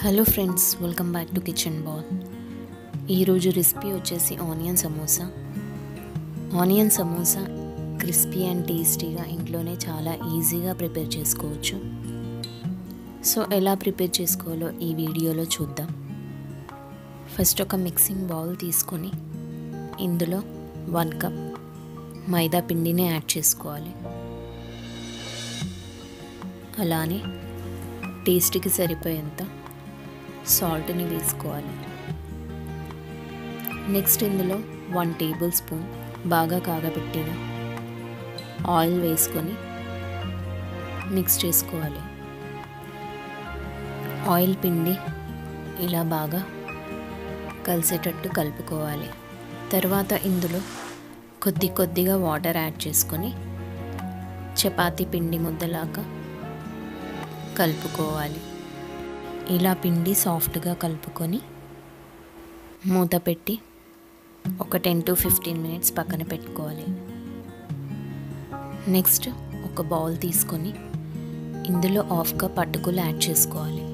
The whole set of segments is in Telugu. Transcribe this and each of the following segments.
hello friends welcome back to kitchen ball ఈరోజు రెసిపీ వచ్చేసి onion samosa onion samosa crispy and టేస్టీగా ఇంట్లోనే చాలా ఈజీగా ప్రిపేర్ చేసుకోవచ్చు సో ఎలా ప్రిపేర్ చేసుకోవాలో ఈ వీడియోలో చూద్దాం ఫస్ట్ ఒక మిక్సింగ్ బౌల్ తీసుకొని ఇందులో వన్ కప్ మైదా పిండిని యాడ్ చేసుకోవాలి అలానే టేస్ట్కి సరిపోయేంత సాల్ట్ని వేసుకోవాలి నెక్స్ట్ ఇందులో వన్ టేబుల్ స్పూన్ బాగా కాగబెట్టిన ఆయిల్ వేసుకొని మిక్స్ చేసుకోవాలి ఆయిల్ పిండి ఇలా బాగా కలిసేటట్టు కలుపుకోవాలి తర్వాత ఇందులో కొద్ది కొద్దిగా వాటర్ యాడ్ చేసుకొని చపాతీ పిండి ముద్దలాగా కలుపుకోవాలి ఇలా పిండి సాఫ్ట్గా కలుపుకొని మూత పెట్టి ఒక టెన్ టు ఫిఫ్టీన్ మినిట్స్ పక్కన పెట్టుకోవాలి నెక్స్ట్ ఒక బౌల్ తీసుకొని ఇందులో హాఫ్ కప్ అటుకులు యాడ్ చేసుకోవాలి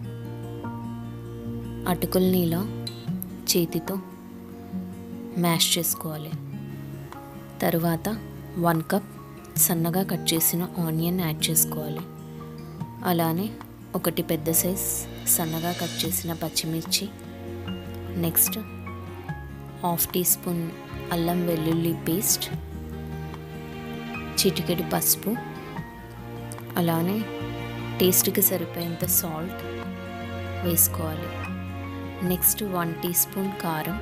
అటుకుల్ని ఇలా చేతితో మ్యాష్ చేసుకోవాలి తరువాత వన్ కప్ సన్నగా కట్ చేసిన ఆనియన్ యాడ్ చేసుకోవాలి అలానే ఒకటి పెద్ద సైజ్ సన్నగా కట్ చేసిన పచ్చిమిర్చి నెక్స్ట్ హాఫ్ టీ స్పూన్ అల్లం వెల్లుల్లి పేస్ట్ చిటికెడు పసుపు అలానే టేస్ట్కి సరిపోయేంత సాల్ట్ వేసుకోవాలి నెక్స్ట్ వన్ టీ స్పూన్ కారం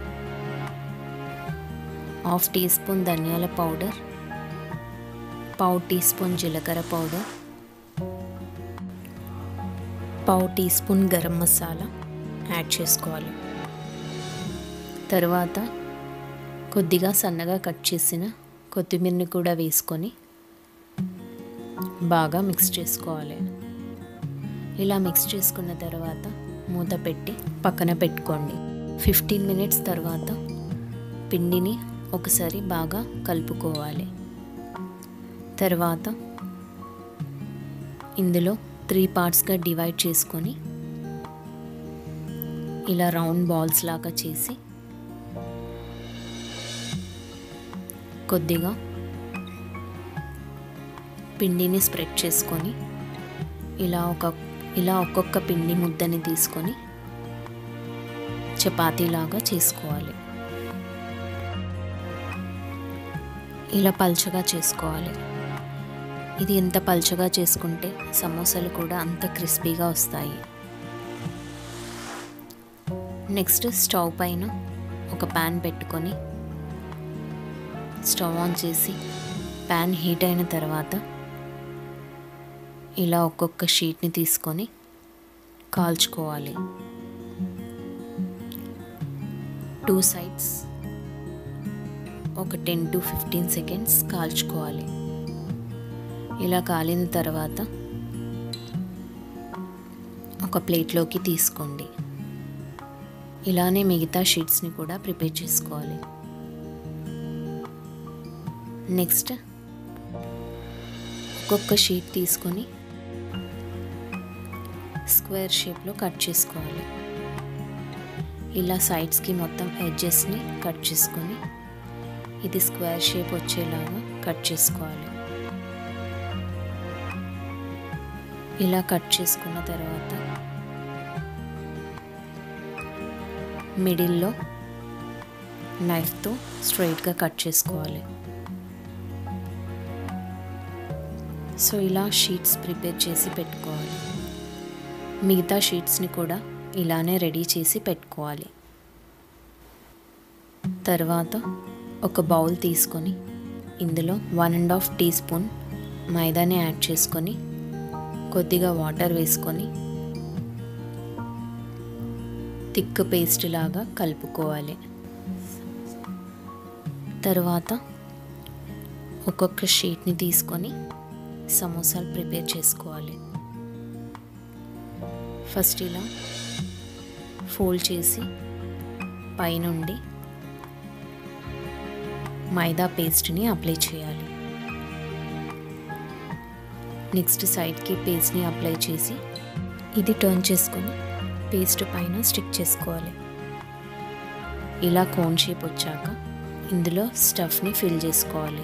హాఫ్ టీ స్పూన్ ధనియాల పౌడర్ పావు టీ స్పూన్ జీలకర్ర పౌడర్ పావు teaspoon garam masala add చేసుకోవాలి తర్వాత కొద్దిగా సన్నగా కట్ చేసిన కొత్తిమీరని కూడా వేసుకొని బాగా మిక్స్ చేసుకోవాలి ఇలా మిక్స్ చేసుకున్న తర్వాత మూత పెట్టి పక్కన పెట్టుకోండి ఫిఫ్టీన్ మినిట్స్ తర్వాత పిండిని ఒకసారి బాగా కలుపుకోవాలి తర్వాత ఇందులో త్రీ పార్ట్స్గా డివైడ్ చేసుకొని ఇలా రౌండ్ బాల్స్ లాగా చేసి కొద్దిగా పిండిని స్ప్రెడ్ చేసుకొని ఇలా ఒక ఇలా ఒక్కొక్క పిండి ముద్దని తీసుకొని చపాతీలాగా చేసుకోవాలి ఇలా పల్చగా చేసుకోవాలి ఇది ఎంత పల్చగా చేసుకుంటే సమోసాలు కూడా అంత క్రిస్పీగా వస్తాయి నెక్స్ట్ స్టవ్ పైన ఒక ప్యాన్ పెట్టుకొని స్టవ్ ఆన్ చేసి ప్యాన్ హీట్ అయిన తర్వాత ఇలా ఒక్కొక్క షీట్ని తీసుకొని కాల్చుకోవాలి టూ సైడ్స్ ఒక టెన్ టు ఫిఫ్టీన్ సెకండ్స్ కాల్చుకోవాలి ఇలా కాలిన తర్వాత ఒక ప్లేట్లోకి తీసుకోండి ఇలానే మిగతా షీట్స్ని కూడా ప్రిపేర్ చేసుకోవాలి నెక్స్ట్ ఒక్కొక్క షీట్ తీసుకొని స్క్వేర్ షేప్లో కట్ చేసుకోవాలి ఇలా సైడ్స్కి మొత్తం ఎడ్జెస్ని కట్ చేసుకొని ఇది స్క్వేర్ షేప్ వచ్చేలాగా కట్ చేసుకోవాలి ఇలా కట్ చేసుకున్న తర్వాత మిడిల్లో నైఫ్తో స్ట్రైట్గా కట్ చేసుకోవాలి సో ఇలా షీట్స్ ప్రిపేర్ చేసి పెట్టుకోవాలి మిగతా షీట్స్ని కూడా ఇలానే రెడీ చేసి పెట్టుకోవాలి తర్వాత ఒక బౌల్ తీసుకొని ఇందులో one and half teaspoon మైదాని యాడ్ చేసుకొని కొద్దిగా వాటర్ వేసుకొని థిక్ పేస్ట్ లాగా కలుపుకోవాలి తర్వాత ఒక్కొక్క షీట్ని తీసుకొని సమోసాలు ప్రిపేర్ చేసుకోవాలి ఫస్ట్ ఇలా ఫోల్డ్ చేసి పైనుండి మైదా పేస్ట్ని అప్లై చేయాలి నెక్స్ట్ సైడ్కి పేస్ట్ని అప్లై చేసి ఇది టర్న్ చేసుకొని పేస్ట్ పైన స్టిక్ చేసుకోవాలి ఇలా కోన్ షేప్ వచ్చాక ఇందులో స్టఫ్ని ఫిల్ చేసుకోవాలి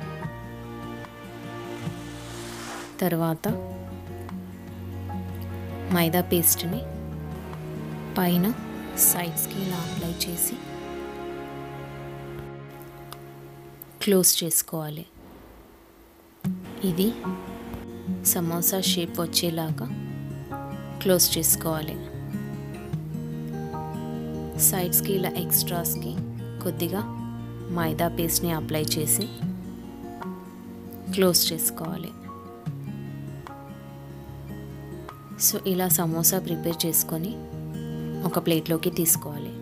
తర్వాత మైదా పేస్ట్ని పైన సైడ్స్కి ఇలా అప్లై చేసి క్లోజ్ చేసుకోవాలి ఇది సమోసా షేప్ వచ్చేలాగా క్లోజ్ చేసుకోవాలి సైడ్స్కి ఇలా ఎక్స్ట్రాస్కి కొద్దిగా మైదా పేస్ట్ని అప్లై చేసి క్లోజ్ చేసుకోవాలి సో ఇలా సమోసా ప్రిపేర్ చేసుకొని ఒక ప్లేట్లోకి తీసుకోవాలి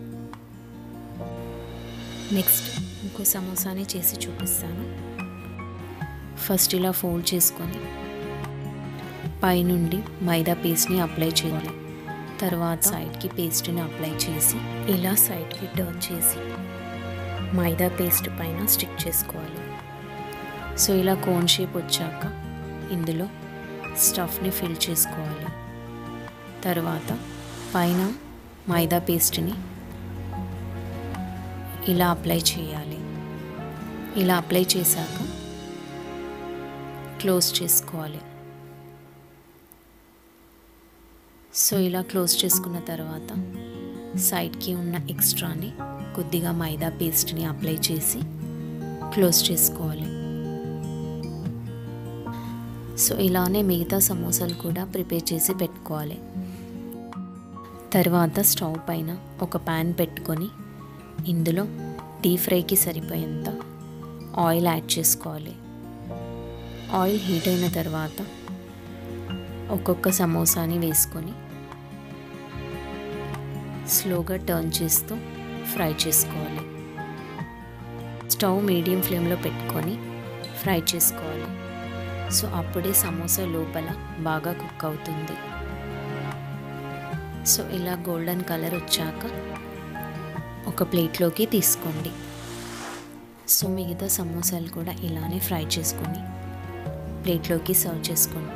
నెక్స్ట్ ఇంకో సమోసాని చేసి చూపిస్తాను ఫస్ట్ ఇలా ఫోల్డ్ చేసుకొని పైనుండి మైదా పేస్ట్ని అప్లై చేయాలి తర్వాత సైడ్కి పేస్ట్ని అప్లై చేసి ఇలా సైడ్కి టర్న్ చేసి మైదా పేస్ట్ పైన స్టిక్ చేసుకోవాలి సో ఇలా కోన్ షేప్ వచ్చాక ఇందులో స్టఫ్ని ఫిల్ చేసుకోవాలి తర్వాత పైన మైదా పేస్ట్ని ఇలా అప్లై చేయాలి ఇలా అప్లై చేశాక క్లోజ్ చేసుకోవాలి సో ఇలా క్లోజ్ చేసుకున్న తర్వాత సైడ్కి ఉన్న ఎక్స్ట్రాని కొద్దిగా మైదా పేస్ట్ని అప్లై చేసి క్లోజ్ చేసుకోవాలి సో ఇలానే మిగతా సమోసాలు కూడా ప్రిపేర్ చేసి పెట్టుకోవాలి తర్వాత స్టవ్ పైన ఒక ప్యాన్ పెట్టుకొని ఇందులో డీప్ ఫ్రైకి సరిపోయేంత ఆయిల్ యాడ్ చేసుకోవాలి ఆయిల్ హీట్ అయిన తర్వాత ఒక్కొక్క సమోసాని వేసుకొని స్లోగా టర్న్ చేస్తూ ఫ్రై చేసుకోవాలి స్టవ్ మీడియం ఫ్లేమ్లో పెట్టుకొని ఫ్రై చేసుకోవాలి సో అప్పుడే సమోసా లోపల బాగా కుక్ అవుతుంది సో ఇలా గోల్డెన్ కలర్ వచ్చాక ఒక ప్లేట్లోకి తీసుకోండి సో మిగతా సమోసాలు కూడా ఇలానే ఫ్రై చేసుకొని ప్లేట్లోకి సర్వ్ చేసుకోండి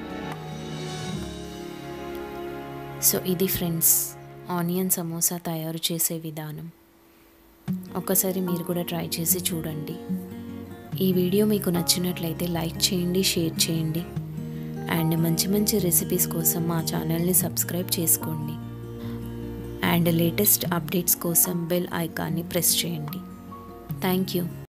సో ఇది ఫ్రెండ్స్ ఆనియన్ సమోసా తయారు చేసే విధానం ఒకసారి మీరు కూడా ట్రై చేసి చూడండి ఈ వీడియో మీకు నచ్చినట్లయితే లైక్ చేయండి షేర్ చేయండి అండ్ మంచి మంచి రెసిపీస్ కోసం మా ఛానల్ని సబ్స్క్రైబ్ చేసుకోండి అండ్ లేటెస్ట్ అప్డేట్స్ కోసం బెల్ ఐకాన్ని ప్రెస్ చేయండి థ్యాంక్ యూ